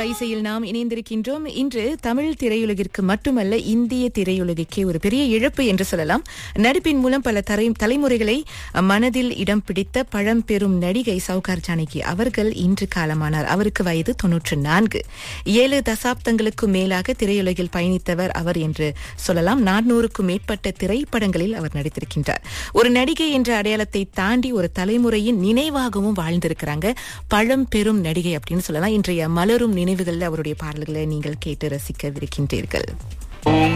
இசையில் நாம் இணைந்திருக்கின்றோம் இன்று தமிழ் திரையுலகிற்கு மட்டுமல்ல இந்திய திரையுலகிற்கே ஒரு பெரிய இழப்பு என்று சொல்லலாம் நடிப்பின் மூலம் பல தரை- தலைமுறைகளை மனதில் இடம் பிடித்த பழம்பெரும் நடிகை சவுகார் ஜானகி அவர்கள் இன்று காலமானார் அவருக்கு வயது தொன்னூற்று நான்கு ஏழு தசாப்தங்களுக்கும் மேலாக திரையுலகில் பயணித்தவர் அவர் என்று சொல்லலாம் நானூறுக்கும் மேற்பட்ட திரைப்படங்களில் அவர் நடித்திருக்கின்றார் ஒரு நடிகை என்ற அடையாளத்தை தாண்டி ஒரு தலைமுறையின் நினைவாகவும் வாழ்ந்திருக்கிறாங்க பழம்பெரும் நடிகை அப்படின்னு சொல்லலாம் இன்றைய மலரும் நினைவுகளில் அவருடைய பாடல்களை நீங்கள் கேட்டு ரசிக்கவிருக்கின்றீர்கள்